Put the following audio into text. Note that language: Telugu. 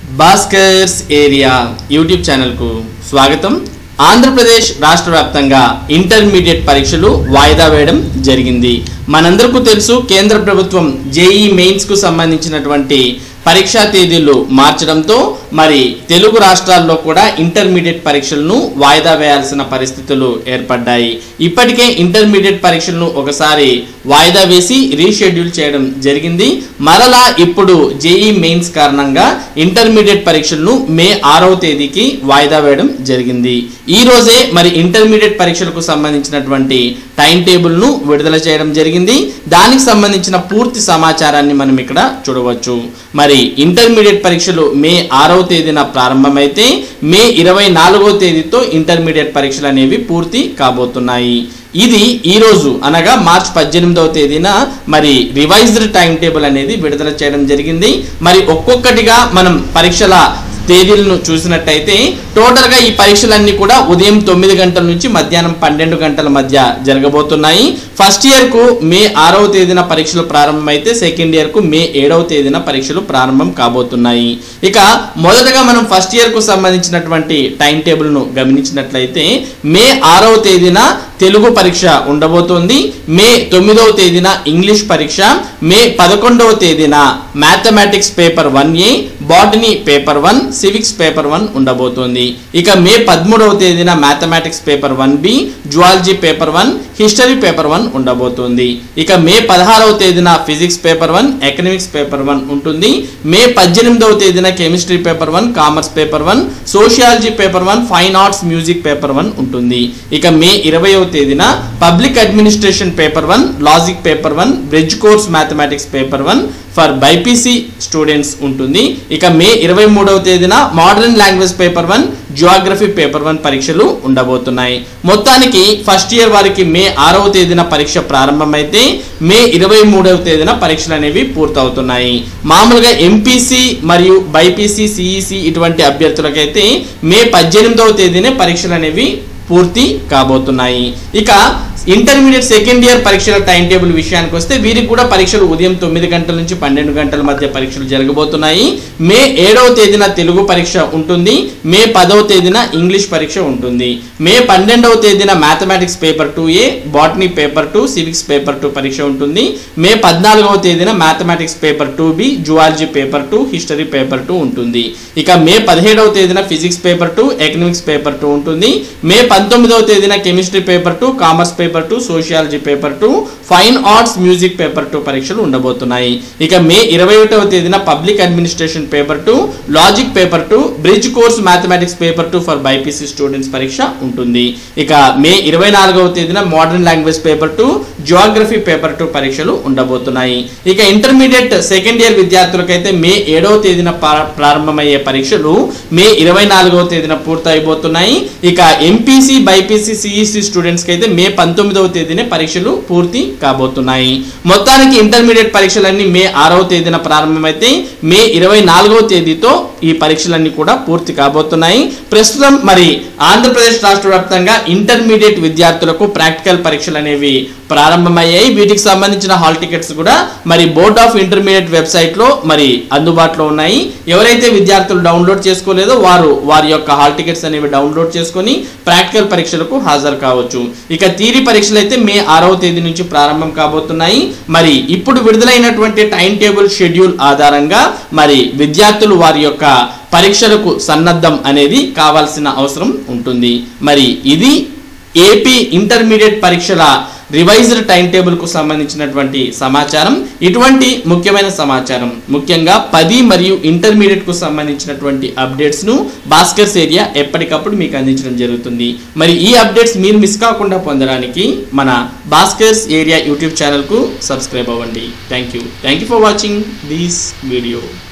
భాస్కర్స్ ఏరియా యూట్యూబ్ ఛానల్కు స్వాగతం ఆంధ్రప్రదేశ్ రాష్ట్ర వ్యాప్తంగా ఇంటర్మీడియట్ పరీక్షలు వాయిదా వేయడం జరిగింది మనందరికీ తెలుసు కేంద్ర ప్రభుత్వం జేఈ మెయిన్స్కు సంబంధించినటువంటి పరీక్షా తేదీలు మార్చడంతో మరి తెలుగు రాష్ట్రాల్లో కూడా ఇంటర్మీడియట్ పరీక్షలను వాయిదా వేయాల్సిన పరిస్థితులు ఏర్పడ్డాయి ఇప్పటికే ఇంటర్మీడియట్ పరీక్షలను ఒకసారి వాయిదా వేసి రీషెడ్యూల్ చేయడం జరిగింది మరలా ఇప్పుడు జేఈ మెయిన్స్ కారణంగా ఇంటర్మీడియట్ పరీక్షలను మే ఆరవ తేదీకి వాయిదా వేయడం జరిగింది ఈ రోజే మరి ఇంటర్మీడియట్ పరీక్షలకు సంబంధించినటువంటి టైం టేబుల్ను విడుదల చేయడం జరిగింది దానికి సంబంధించిన పూర్తి సమాచారాన్ని మనం ఇక్కడ చూడవచ్చు మరి ఇంటర్మీడియట్ పరీక్షలు మే ఆరవ తేదీన ప్రారంభమైతే మే ఇరవై నాలుగవ తేదీతో ఇంటర్మీడియట్ పరీక్షలు అనేవి పూర్తి కాబోతున్నాయి ఇది ఈ రోజు అనగా మార్చ్ పద్దెనిమిదవ తేదీన మరి రివైజ్డ్ టైం టేబుల్ అనేది విడుదల చేయడం జరిగింది మరి ఒక్కొక్కటిగా మనం పరీక్షల తేదీలను చూసినట్టయితే టోటల్గా ఈ పరీక్షలన్నీ కూడా ఉదయం తొమ్మిది గంటల నుంచి మధ్యాహ్నం పన్నెండు గంటల మధ్య జరగబోతున్నాయి ఫస్ట్ ఇయర్కు మే ఆరవ తేదీన పరీక్షలు ప్రారంభమైతే సెకండ్ ఇయర్కు మే ఏడవ తేదీన పరీక్షలు ప్రారంభం కాబోతున్నాయి ఇక మొదటగా మనం ఫస్ట్ ఇయర్కు సంబంధించినటువంటి టైం టేబుల్ను గమనించినట్లయితే మే ఆరవ తేదీన తెలుగు పరీక్ష ఉండబోతోంది మే తొమ్మిదవ తేదీన ఇంగ్లీష్ పరీక్ష మే పదకొండవ తేదీన mathematics paper one A botany paper one civics paper one ఉండబోతోంది ఇక మే పదమూడవ తేదీన mathematics paper one B zoology paper one history paper one ఉండబోతోంది ఇక మే పదహారవ తేదీన physics paper one economics paper one ఉంటుంది మే పద్దెనిమిదవ తేదీన chemistry paper one commerce paper one sociology paper one fine arts music paper one ఉంటుంది ఇక మే ఇరవైవ తేదీన public administration paper one logic paper one bridge course mathematics paper one for BiPC students ఉంటుంది ఇక మే ఇరవై మూడవ తేదీన modern language paper one geography paper one పరీక్షలు ఉండబోతున్నాయి మొత్తానికి ఫస్ట్ ఇయర్ వారికి మే ఆరవ తేదీన పరీక్ష ప్రారంభమైతే మే ఇరవై మూడవ తేదీన పరీక్షలు అనేవి పూర్తవుతున్నాయి మామూలుగా ఎంపీసీ మరియు బైపీసీ సిఈసి ఇటువంటి అభ్యర్థులకైతే మే పద్దెనిమిదవ తేదీనే పరీక్షలు అనేవి పూర్తి కాబోతున్నాయి ఇక ఇంటర్మీడియట్ సెకండ్ ఇయర్ పరీక్షల టైం టేబుల్ విషయానికి వస్తే వీరికి కూడా పరీక్షలు ఉదయం తొమ్మిది గంటల నుంచి పన్నెండు గంటల మధ్య పరీక్షలు జరగబోతున్నాయి మే ఏడవ తేదీన తెలుగు పరీక్ష ఉంటుంది మే పదవ తేదీన ఇంగ్లీష్ పరీక్ష ఉంటుంది మే పన్నెండవ తేదీన mathematics paper two A botany paper two civics paper two పరీక్ష ఉంటుంది మే పద్నాలుగవ తేదీన mathematics paper two B zoology paper two history paper two ఉంటుంది ఇక మే పదిహేడవ తేదీన physics paper two economics paper two ఉంటుంది మే పంతొమ్మిదవ తేదీన chemistry paper two commerce paper two sociology paper two fine arts music paper two పరీక్షలు ఉండబోతున్నాయి ఇక మే ఇరవై ఒకటవ తేదీన public administration paper two logic paper two bridge course mathematics paper two for BiPC students పరీక్ష ఉంటుంది ఇక మే ఇరవై నాలుగవ తేదీన modern language paper two geography paper two పరీక్షలు ఉండబోతున్నాయి ఇక ఇంటర్మీడియట్ సెకండ్ ఇయర్ విద్యార్థులకైతే మే ఏడవ తేదీన ప్రా- ప్రారంభమయ్యే పరీక్షలు మే ఇరవై నాలుగవ తేదీన పూర్తయిపోతున్నాయి ఇక ఎంపీసీ బైపీసీ సిఈసి స్టూడెంట్స్కి అయితే మే పంతొమ్మిదవ తేదీనే పరీక్షలు పూర్తి కాబోతున్నాయి మొత్తానికి ఇంటర్మీడియట్ పరీక్షలన్నీ మే ఆరవ తేదీన ప్రారంభమైతే మే ఇరవై నాలుగవ తేదీతో ఈ పరీక్షలన్నీ కూడా పూర్తి కాబోతున్నాయి ప్రస్తుతం మరి ఆంధ్రప్రదేశ్ రాష్ట్ర వ్యాప్తంగా ఇంటర్మీడియట్ విద్యార్థులకు ప్రాక్టికల్ పరీక్షలు అనేవి ప్రారంభమయ్యాయి వీటికి సంబంధించిన హాల్ టికెట్స్ కూడా మరి బోర్డ్ ఆఫ్ ఇంటర్మీడియట్ వెబ్సైట్లో మరి అందుబాటులో ఉన్నాయి ఎవరైతే విద్యార్థులు డౌన్లోడ్ చేసుకోలేదో వారు వారి యొక్క హాల్ టికెట్స్ అనేవి డౌన్లోడ్ చేసుకొని ప్రాక్టికల్ పరీక్షలకు హాజరు కావచ్చు ఇక థీరీ పరీక్షలు అయితే మే ఆరవ తేదీ నుంచి ప్రారంభం కాబోతున్నాయి మరి ఇప్పుడు విడుదలైనటువంటి టైం టేబుల్ షెడ్యూల్ ఆధారంగా మరి విద్యార్థులు వారి యొక్క పరీక్షలకు సన్నద్ధం అనేది కావాల్సిన అవసరం ఉంటుంది మరి ఇది ఏపీ ఇంటర్మీడియట్ పరీక్షల రివైజ్డ్ టైం టేబుల్కు సంబంధించినటువంటి సమాచారం ఇటువంటి ముఖ్యమైన సమాచారం ముఖ్యంగా పది మరియు ఇంటర్మీడియట్కు సంబంధించినటువంటి అప్డేట్స్ను భాస్కర్స్ ఏరియా ఎప్పటికప్పుడు మీకు అందించడం జరుగుతుంది మరి ఈ అప్డేట్స్ మీరు మిస్ కాకుండా పొందడానికి మన భాస్కర్స్ ఏరియా యూట్యూబ్ ఛానల్కు సబ్స్క్రైబ్ అవ్వండి thank you thank you for watching this video